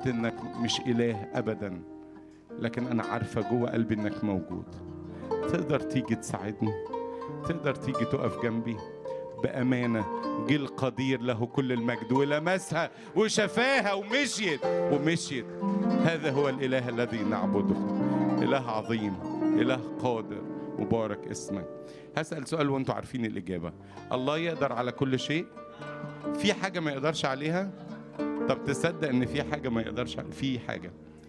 قلت انك مش اله ابدا لكن انا عارفه جوه قلبي انك موجود تقدر تيجي تساعدني تقدر تيجي تقف جنبي بامانه جه القدير له كل المجد ولمسها وشفاها ومشيت ومشيت هذا هو الاله الذي نعبده اله عظيم اله قادر مبارك اسمك هسال سؤال وانتم عارفين الاجابه الله يقدر على كل شيء في حاجه ما يقدرش عليها طب تصدق ان في حاجه ما يقدرش عليها في حاجه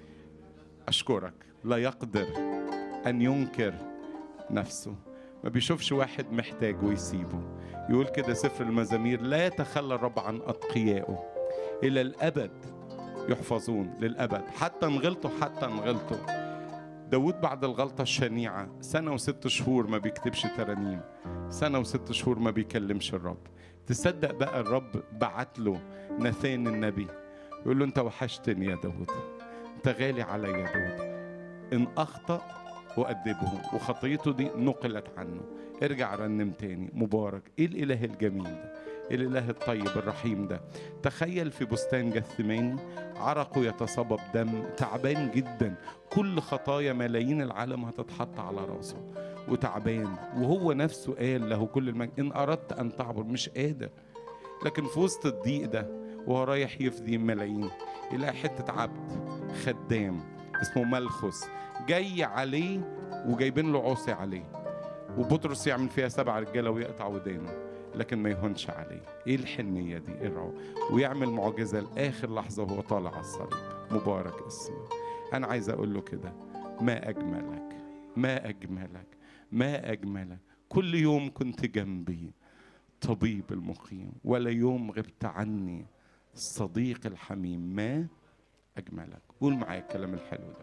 اشكرك لا يقدر ان ينكر نفسه ما بيشوفش واحد محتاج ويسيبه يقول كده سفر المزامير لا يتخلى الرب عن اتقيائه الى الابد يحفظون للابد حتى انغلطوا حتى انغلطوا داود بعد الغلطة الشنيعة سنة وست شهور ما بيكتبش ترانيم سنة وست شهور ما بيكلمش الرب تصدق بقى الرب بعت له ناثان النبي يقول له انت وحشتني يا داود انت غالي علي يا داود ان اخطأ وأدبه وخطيته دي نقلت عنه ارجع رنم تاني مبارك ايه الاله الجميل ده إيه الاله الطيب الرحيم ده تخيل في بستان جثماني عرقه يتصبب دم تعبان جدا كل خطايا ملايين العالم هتتحط على راسه وتعبان وهو نفسه قال له كل المجد ان اردت ان تعبر مش قادر لكن في وسط الضيق ده وهو رايح يفدي ملايين يلاقي حته عبد خدام اسمه ملخص جاي عليه وجايبين له عصي عليه وبطرس يعمل فيها سبع رجاله ويقطع ودانه لكن ما يهونش عليه ايه الحنيه دي ايه الرعب ويعمل معجزه لاخر لحظه وهو طالع على الصليب مبارك اسمه انا عايز اقول له كده ما اجملك ما اجملك ما اجملك كل يوم كنت جنبي طبيب المقيم ولا يوم غبت عني الصديق الحميم ما اجملك قول معايا الكلام الحلو ده